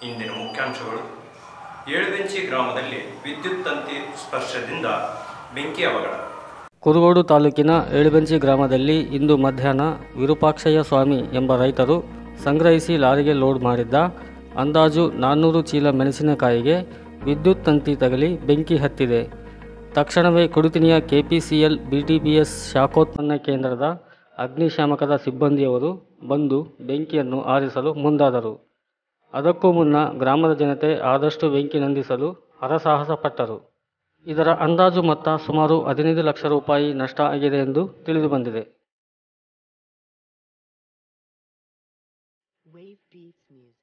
ಇಂದಿನ ಮುಖ್ಯಾಂಶಗಳು ಏಳುವೆಂಚಿ ಗ್ರಾಮದಲ್ಲಿ ವಿದ್ಯುತ್ ತಂತಿ ಸ್ಪರ್ಶದಿಂದ ಬೆಂಕಿ ಅವಘಡ ಕುರುಗೋಡು ತಾಲೂಕಿನ ಏಳುಬೆಂಚಿ ಗ್ರಾಮದಲ್ಲಿ ಇಂದು ಮಧ್ಯಾಹ್ನ ವಿರೂಪಾಕ್ಷಯ್ಯ ಸ್ವಾಮಿ ಎಂಬ ರೈತರು ಸಂಗ್ರಹಿಸಿ ಲಾರಿಗೆ ಲೋಡ್ ಮಾಡಿದ್ದ ಅಂದಾಜು ನಾನ್ನೂರು ಚೀಲ ಮೆಣಸಿನಕಾಯಿಗೆ ವಿದ್ಯುತ್ ತಂತಿ ತಗಲಿ ಬೆಂಕಿ ಹತ್ತಿದೆ ತಕ್ಷಣವೇ ಕುಡುತಿನಿಯ ಕೆಪಿಸಿಎಲ್ ಬಿಟಿಪಿಎಸ್ ಶಾಖೋತ್ಪನ್ನ ಕೇಂದ್ರದ ಅಗ್ನಿಶಾಮಕದ ಸಿಬ್ಬಂದಿಯವರು ಬಂದು ಬೆಂಕಿಯನ್ನು ಆರಿಸಲು ಮುಂದಾದರು ಅದಕ್ಕೂ ಮುನ್ನ ಗ್ರಾಮದ ಜನತೆ ಆದಷ್ಟು ಬೆಂಕಿ ನಂದಿಸಲು ಹರಸಾಹಸ ಪಟ್ಟರು ಇದರ ಅಂದಾಜು ಮೊತ್ತ ಸುಮಾರು ಹದಿನೈದು ಲಕ್ಷ ರೂಪಾಯಿ ನಷ್ಟ ಆಗಿದೆ ಎಂದು ತಿಳಿದುಬಂದಿದೆ Wave Beats Music.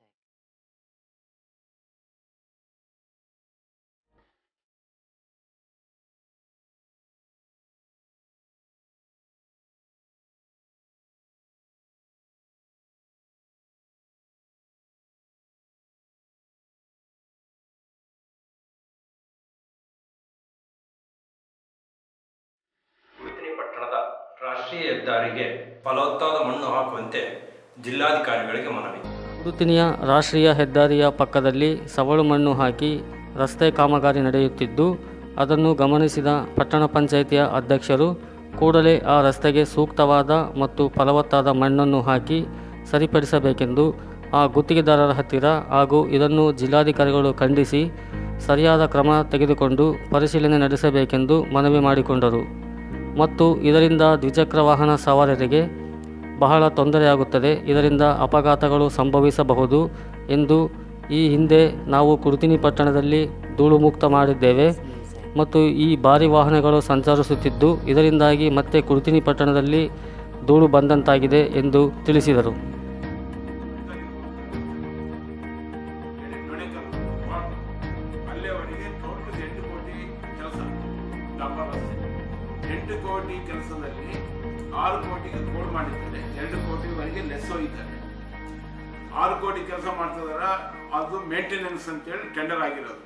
ಕುಳಿತಿನಿ ಪಟ್ಟಣದ ರಾಷ್ಟ್ರೀಯ ಹೆದ್ದಾರಿಗೆ ಫಲವತ್ತಾದ ಮಣ್ಣು ಹಾಕುವಂತೆ ಜಿಲ್ಲಾಧಿಕಾರಿಗಳಿಗೆ ಮನವಿ ಉಡುತಿನಿಯ ರಾಷ್ಟ್ರೀಯ ಹೆದ್ದಾರಿಯ ಪಕ್ಕದಲ್ಲಿ ಸವಳು ಮಣ್ಣು ಹಾಕಿ ರಸ್ತೆ ಕಾಮಗಾರಿ ನಡೆಯುತ್ತಿದ್ದು ಅದನ್ನು ಗಮನಿಸಿದ ಪಟ್ಟಣ ಪಂಚಾಯಿತಿಯ ಅಧ್ಯಕ್ಷರು ಕೂಡಲೇ ಆ ರಸ್ತೆಗೆ ಸೂಕ್ತವಾದ ಮತ್ತು ಫಲವತ್ತಾದ ಮಣ್ಣನ್ನು ಹಾಕಿ ಸರಿಪಡಿಸಬೇಕೆಂದು ಆ ಗುತ್ತಿಗೆದಾರರ ಹತ್ತಿರ ಹಾಗೂ ಇದನ್ನು ಜಿಲ್ಲಾಧಿಕಾರಿಗಳು ಖಂಡಿಸಿ ಸರಿಯಾದ ಕ್ರಮ ತೆಗೆದುಕೊಂಡು ಪರಿಶೀಲನೆ ನಡೆಸಬೇಕೆಂದು ಮನವಿ ಮಾಡಿಕೊಂಡರು ಮತ್ತು ಇದರಿಂದ ದ್ವಿಚಕ್ರ ವಾಹನ ಸವಾರರಿಗೆ ಬಹಳ ತೊಂದರೆಯಾಗುತ್ತದೆ ಇದರಿಂದ ಅಪಘಾತಗಳು ಸಂಭವಿಸಬಹುದು ಎಂದು ಈ ಹಿಂದೆ ನಾವು ಕುರುತಿನಿ ಪಟ್ಟಣದಲ್ಲಿ ಧೂಳು ಮುಕ್ತ ಮಾಡಿದ್ದೇವೆ ಮತ್ತು ಈ ಭಾರಿ ವಾಹನಗಳು ಸಂಚರಿಸುತ್ತಿದ್ದು ಇದರಿಂದಾಗಿ ಮತ್ತೆ ಕುರುತಿನಿ ಪಟ್ಟಣದಲ್ಲಿ ಧೂಳು ಬಂದಂತಾಗಿದೆ ಎಂದು ತಿಳಿಸಿದರು ಅಲ್ಲಿಯವರೆಗೆ ಟೋಟಲ್ ಎಂಟು ಕೋಟಿ ಕೆಲಸ ಡಾಂಬರ್ ರಸ್ತೆ ಎಂಟು ಕೋಟಿ ಕೆಲಸದಲ್ಲಿ ಆರು ಕೋಟಿಗೆ ಕೋಡ್ ಮಾಡಿದ್ದಾರೆ ಎರಡು ಕೋಟಿವರೆಗೆ ಲೆಸ್ ಹೋಗಿದ್ದಾರೆ ಆರು ಕೋಟಿ ಕೆಲಸ ಮಾಡ್ತಿದಾರ ಅದು ಮೇಂಟೆನೆನ್ಸ್ ಅಂತೇಳಿ ಟೆಂಡರ್ ಆಗಿರೋದು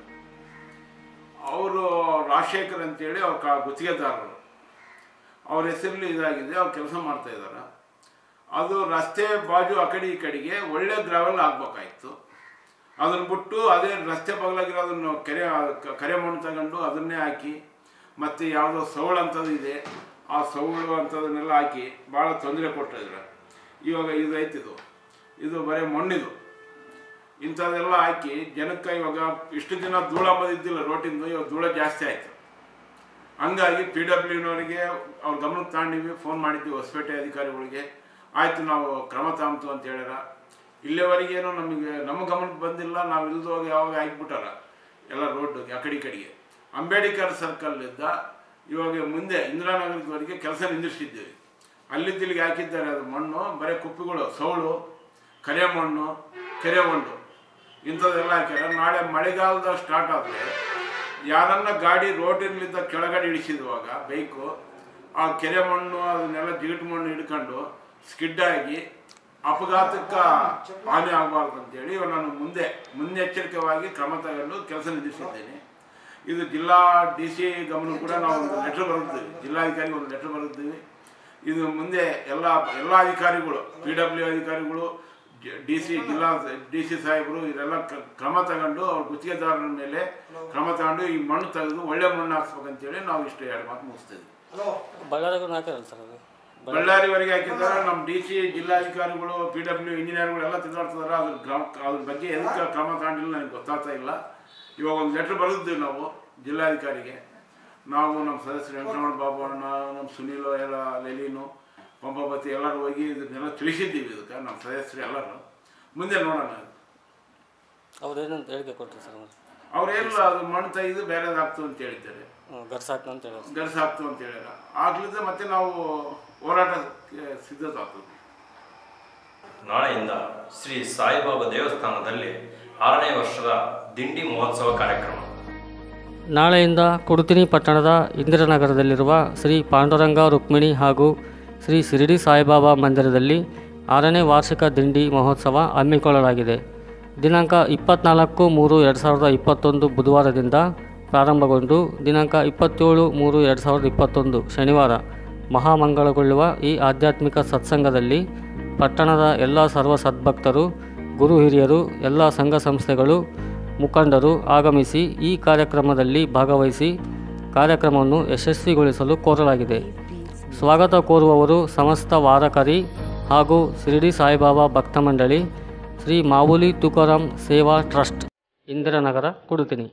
ಅವರು ರಾಜಶೇಖರ್ ಅಂತೇಳಿ ಅವ್ರ ಕಾ ಗುತ್ತಿಗೆದಾರರು ಅವ್ರ ಹೆಸರಲ್ಲಿ ಇದಾಗಿದೆ ಅವ್ರು ಕೆಲಸ ಮಾಡ್ತಾ ಇದ್ದಾರೆ ಅದು ರಸ್ತೆ ಬಾಜು ಆ ಕಡೆ ಈ ಕಡೆಗೆ ಒಳ್ಳೆ ಗ್ರಾವೆಲ್ ಆಗ್ಬೇಕಾಯ್ತು ಅದನ್ನ ಬಿಟ್ಟು ಅದೇ ರಸ್ತೆ ಬಗಲಾಗಿರೋದನ್ನು ಕೆರೆ ಕ- ಕರೆ ಮಣ್ಣು ತಗೊಂಡು ಅದನ್ನೇ ಹಾಕಿ ಮತ್ತು ಯಾವುದೋ ಸೌಳು ಅಂಥದ್ದು ಇದೆ ಆ ಸೌಳು ಅಂಥದನ್ನೆಲ್ಲ ಹಾಕಿ ಭಾಳ ತೊಂದರೆ ಕೊಟ್ಟಿದ್ರು ಇವಾಗ ಇದು ಐತಿದು ಇದು ಬರೀ ಮಣ್ಣಿದು ಇಂಥದ್ದೆಲ್ಲ ಹಾಕಿ ಜನಕ್ಕೆ ಇವಾಗ ಇಷ್ಟು ದಿನ ಧೂಳ ಇದ್ದಿಲ್ಲ ರೋಟಿಂದು ಇವಾಗ ಧೂಳ ಜಾಸ್ತಿ ಆಯಿತು ಹಂಗಾಗಿ ಪಿ ಡಬ್ಲ್ಯೂನವರಿಗೆ ಅವ್ರ ಗಮನಕ್ಕೆ ತಗೊಂಡಿವಿ ಫೋನ್ ಮಾಡಿದ್ವಿ ಹೊಸಪೇಟೆ ಅಧಿಕಾರಿಗಳಿಗೆ ಆಯಿತು ನಾವು ಕ್ರಮ ತಗೊಂತು ಅಂತ ಹೇಳ್ಯಾರ ಇಲ್ಲಿವರೆಗೇನು ನಮಗೆ ನಮ್ಮ ಗಮನಕ್ಕೆ ಬಂದಿಲ್ಲ ನಾವು ಇಲ್ದೋಗಿ ಯಾವಾಗ ಹಾಕ್ಬಿಟ್ಟಾರ ಎಲ್ಲ ರೋಡ್ ಆ ಕಡೆ ಈ ಕಡೆಗೆ ಅಂಬೇಡ್ಕರ್ ಸರ್ಕಲ್ಲಿದ್ದ ಇವಾಗ ಮುಂದೆ ಇಂದಿರಾನಗರದವರೆಗೆ ಕೆಲಸ ನಿಂದಿರ್ಸಿದ್ದೀವಿ ಅಲ್ಲಿದ್ದ ಇಲ್ಲಿಗೆ ಹಾಕಿದ್ದಾರೆ ಅದು ಮಣ್ಣು ಬರೀ ಕುಪ್ಪಿಗಳು ಸೌಳು ಕರೆ ಮಣ್ಣು ಕೆರೆ ಮಣ್ಣು ಇಂಥದ್ದೆಲ್ಲ ಹಾಕ್ಯಾರ ನಾಳೆ ಮಳೆಗಾಲದ ಸ್ಟಾರ್ಟ್ ಆದರೆ ಯಾರನ್ನ ಗಾಡಿ ರೋಡಿನಿಂದ ಕೆಳಗಡೆ ಇಳಿಸಿರುವಾಗ ಬೈಕು ಆ ಕೆರೆ ಮಣ್ಣು ಅದನ್ನೆಲ್ಲ ಜಿಗಿಟ್ ಮಣ್ಣು ಹಿಡ್ಕೊಂಡು ಸ್ಕಿಡ್ ಆಗಿ ಅಪಘಾತಕ್ಕೆ ಹಾನಿ ಆಗಬಾರ್ದು ಅಂತೇಳಿ ಇವಾಗ ನಾನು ಮುಂದೆ ಮುನ್ನೆಚ್ಚರಿಕೆವಾಗಿ ಕ್ರಮ ತಗೊಂಡು ಕೆಲಸ ನಿಲ್ಲಿಸಿದ್ದೇನೆ ಇದು ಜಿಲ್ಲಾ ಡಿ ಸಿ ಗಮನ ಕೂಡ ನಾವು ಒಂದು ಲೆಟ್ರ್ ಬರೆದಿದ್ದೀವಿ ಜಿಲ್ಲಾಧಿಕಾರಿಗೆ ಒಂದು ಲೆಟ್ರ್ ಬರೆದಿದ್ದೀವಿ ಇದು ಮುಂದೆ ಎಲ್ಲ ಎಲ್ಲ ಅಧಿಕಾರಿಗಳು ಪಿ ಡಬ್ಲ್ಯೂ ಅಧಿಕಾರಿಗಳು ಡಿ ಸಿ ಜಿಲ್ಲಾ ಡಿ ಸಿ ಸಾಹೇಬರು ಇದೆಲ್ಲ ಕ- ಕ್ರಮ ತಗೊಂಡು ಅವ್ರ ಗುತ್ತಿಗೆದಾರರ ಮೇಲೆ ಕ್ರಮ ತಗೊಂಡು ಈ ಮಣ್ಣು ತೆಗೆದು ಒಳ್ಳೆ ಮಣ್ಣು ಹಾಕ್ಸ್ಬೇಕಂತೇಳಿ ನಾವು ಇಷ್ಟು ಎರಡು ಮಾತು ಮುಗಿಸ್ತೀವಿ ಬಳ್ಳಾರಿಗೂ ಹಾಕಿರಲ್ಲ ಸರ್ ಅದು ಬಳ್ಳಾರಿವರೆಗೆ ಹಾಕಿದ್ದಾರೆ ನಮ್ಮ ಡಿ ಸಿ ಜಿಲ್ಲಾಧಿಕಾರಿಗಳು ಪಿ ಡಬ್ಲ್ಯೂ ಇಂಜಿನಿಯರ್ಗಳೆಲ್ಲ ತಿರುಗಾಡ್ತಿದ್ದಾರೆ ಅದ್ರ ಗ್ರಾಮ ಅದ್ರ ಬಗ್ಗೆ ಎದಕ್ಕೆ ಕ್ರಮ ತಗೊಂಡಿಲ್ಲ ನನಗೆ ಗೊತ್ತಾಗ್ತಾ ಇಲ್ಲ ಇವಾಗ ಒಂದು ಲೆಟ್ರ್ ಬರೆದಿದ್ದೀವಿ ನಾವು ಜಿಲ್ಲಾಧಿಕಾರಿಗೆ ನಾವು ನಮ್ಮ ಸದಸ್ಯರು ವೆಂಕಟರಮಣ ಬಾಬು ಅಣ್ಣ ನಮ್ಮ ಸುನೀಲು ಎಲ್ಲ ಲೆಲೀನು ಪಂಪಾಪತಿ ಎಲ್ಲರೂ ಹೋಗಿ ಇದನ್ನೆಲ್ಲ ತಿಳಿಸಿದ್ದೀವಿ ಇದಕ್ಕೆ ನಮ್ಮ ಸದಸ್ಯರು ಎಲ್ಲರೂ ಮುಂದೆ ನೋಡೋಣ ಅವ್ರೇನಂತ ಹೇಳಿಕೆ ಕೊಟ್ಟರು ಸರ್ ಅವ್ರೇನಿಲ್ಲ ಅದು ಮಣ್ಣು ತೆಗೆದು ಬೇರೆದಾಗ್ತು ಅಂತ ಹೇಳಿದ್ದಾರೆ ಗರ್ಸಾಕ್ನ ಅಂತ ಹೇಳಿದ್ರು ಗರ್ಸ್ ಹಾಕ್ತು ಅಂತ ಹೇಳ್ಯಾರ ಆಗ್ಲಿದ್ದ ಮತ್ತೆ ನಾವು ಹೋರಾಟಕ್ಕೆ ಸಿದ್ಧತೆ ಆಗ್ತದೆ ನಾಳೆಯಿಂದ ಶ್ರೀ ಸಾಯಿಬಾಬಾ ದೇವಸ್ಥಾನದಲ್ಲಿ ಆರನೇ ವರ್ಷದ ದಿಂಡಿ ಮಹೋತ್ಸವ ಕಾರ್ಯಕ್ರಮ ನಾಳೆಯಿಂದ ಕುಡುತಿನಿ ಪಟ್ಟಣದ ಇಂದಿರಾನಗರದಲ್ಲಿರುವ ಶ್ರೀ ಪಾಂಡುರಂಗ ರುಕ್ಮಿಣಿ ಹಾಗೂ ಶ್ರೀ ಶಿರಡಿ ಸಾಯಿಬಾಬಾ ಮಂದಿರದಲ್ಲಿ ಆರನೇ ವಾರ್ಷಿಕ ದಿಂಡಿ ಮಹೋತ್ಸವ ಹಮ್ಮಿಕೊಳ್ಳಲಾಗಿದೆ ದಿನಾಂಕ ಇಪ್ಪತ್ನಾಲ್ಕು ಮೂರು ಎರಡು ಸಾವಿರದ ಇಪ್ಪತ್ತೊಂದು ಬುಧವಾರದಿಂದ ಪ್ರಾರಂಭಗೊಂಡು ದಿನಾಂಕ ಇಪ್ಪತ್ತೇಳು ಮೂರು ಎರಡು ಸಾವಿರದ ಇಪ್ಪತ್ತೊಂದು ಶನಿವಾರ ಮಹಾಮಂಗಳಗೊಳ್ಳುವ ಈ ಆಧ್ಯಾತ್ಮಿಕ ಸತ್ಸಂಗದಲ್ಲಿ ಪಟ್ಟಣದ ಎಲ್ಲ ಸರ್ವ ಸದ್ಭಕ್ತರು ಗುರು ಹಿರಿಯರು ಎಲ್ಲ ಸಂಘ ಸಂಸ್ಥೆಗಳು ಮುಖಂಡರು ಆಗಮಿಸಿ ಈ ಕಾರ್ಯಕ್ರಮದಲ್ಲಿ ಭಾಗವಹಿಸಿ ಕಾರ್ಯಕ್ರಮವನ್ನು ಯಶಸ್ವಿಗೊಳಿಸಲು ಕೋರಲಾಗಿದೆ ಸ್ವಾಗತ ಕೋರುವವರು ಸಮಸ್ತ ವಾರಕರಿ ಹಾಗೂ ಶಿರಡಿ ಸಾಯಿಬಾಬಾ ಭಕ್ತ ಮಂಡಳಿ ಶ್ರೀ ಮಾವುಲಿ ತುಕಾರಾಮ್ ಸೇವಾ ಟ್ರಸ್ಟ್ ಇಂದಿರಾನಗರ ಕುಡುತಿನಿ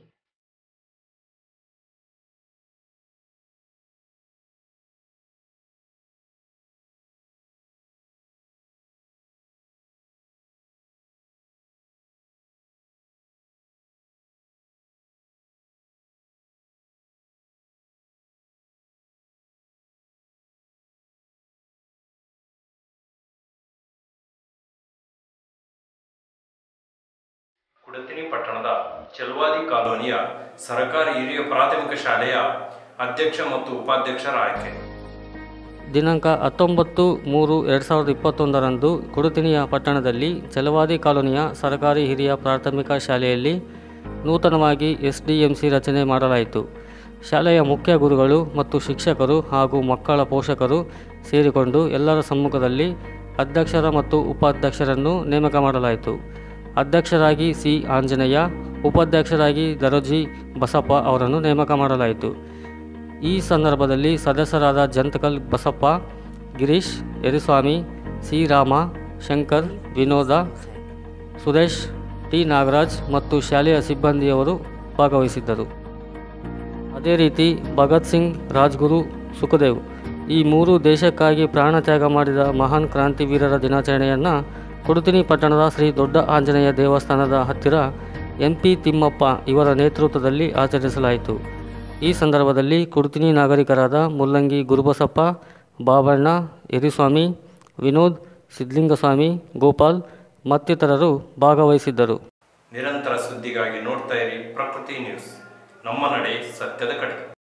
ಕುಡತಿನಿ ಪಟ್ಟಣದ ಚೆಲ್ವಾದಿ ಕಾಲೋನಿಯ ಸರ್ಕಾರಿ ಹಿರಿಯ ಪ್ರಾಥಮಿಕ ಶಾಲೆಯ ಅಧ್ಯಕ್ಷ ಮತ್ತು ಉಪಾಧ್ಯಕ್ಷರ ಆಯ್ಕೆ ದಿನಾಂಕ ಹತ್ತೊಂಬತ್ತು ಮೂರು ಎರಡು ಸಾವಿರದ ಇಪ್ಪತ್ತೊಂದರಂದು ಕುಡುತಿನಿಯ ಪಟ್ಟಣದಲ್ಲಿ ಚಲವಾದಿ ಕಾಲೋನಿಯ ಸರ್ಕಾರಿ ಹಿರಿಯ ಪ್ರಾಥಮಿಕ ಶಾಲೆಯಲ್ಲಿ ನೂತನವಾಗಿ ಎಸ್ ಡಿ ಎಂ ಸಿ ರಚನೆ ಮಾಡಲಾಯಿತು ಶಾಲೆಯ ಮುಖ್ಯ ಗುರುಗಳು ಮತ್ತು ಶಿಕ್ಷಕರು ಹಾಗೂ ಮಕ್ಕಳ ಪೋಷಕರು ಸೇರಿಕೊಂಡು ಎಲ್ಲರ ಸಮ್ಮುಖದಲ್ಲಿ ಅಧ್ಯಕ್ಷರ ಮತ್ತು ಉಪಾಧ್ಯಕ್ಷರನ್ನು ನೇಮಕ ಮಾಡಲಾಯಿತು ಅಧ್ಯಕ್ಷರಾಗಿ ಸಿ ಆಂಜನೇಯ ಉಪಾಧ್ಯಕ್ಷರಾಗಿ ದರೋಜಿ ಬಸಪ್ಪ ಅವರನ್ನು ನೇಮಕ ಮಾಡಲಾಯಿತು ಈ ಸಂದರ್ಭದಲ್ಲಿ ಸದಸ್ಯರಾದ ಜಂತಕಲ್ ಬಸಪ್ಪ ಗಿರೀಶ್ ಯರಿಸ್ವಾಮಿ ಸಿ ರಾಮ ಶಂಕರ್ ವಿನೋದ ಸುರೇಶ್ ಟಿ ನಾಗರಾಜ್ ಮತ್ತು ಶಾಲೆಯ ಸಿಬ್ಬಂದಿಯವರು ಭಾಗವಹಿಸಿದ್ದರು ಅದೇ ರೀತಿ ಭಗತ್ ಸಿಂಗ್ ರಾಜ್ಗುರು ಸುಖದೇವ್ ಈ ಮೂರು ದೇಶಕ್ಕಾಗಿ ಪ್ರಾಣತ್ಯಾಗ ಮಾಡಿದ ಮಹಾನ್ ಕ್ರಾಂತಿವೀರರ ದಿನಾಚರಣೆಯನ್ನು ಕುಡುತಿನಿ ಪಟ್ಟಣದ ಶ್ರೀ ದೊಡ್ಡ ಆಂಜನೇಯ ದೇವಸ್ಥಾನದ ಹತ್ತಿರ ಎಂ ಪಿ ತಿಮ್ಮಪ್ಪ ಇವರ ನೇತೃತ್ವದಲ್ಲಿ ಆಚರಿಸಲಾಯಿತು ಈ ಸಂದರ್ಭದಲ್ಲಿ ಕುಡುತಿನಿ ನಾಗರಿಕರಾದ ಮುಲ್ಲಂಗಿ ಗುರುಬಸಪ್ಪ ಬಾಬಣ್ಣ ಯರಿಸ್ವಾಮಿ ವಿನೋದ್ ಸಿದ್ಲಿಂಗಸ್ವಾಮಿ ಗೋಪಾಲ್ ಮತ್ತಿತರರು ಭಾಗವಹಿಸಿದ್ದರು ನಿರಂತರ ಸುದ್ದಿಗಾಗಿ ನೋಡ್ತಾ ಇರಿ ಪ್ರಕೃತಿ ನ್ಯೂಸ್ ನಮ್ಮ ನಡೆ ಸತ್ಯದ ಕಡೆ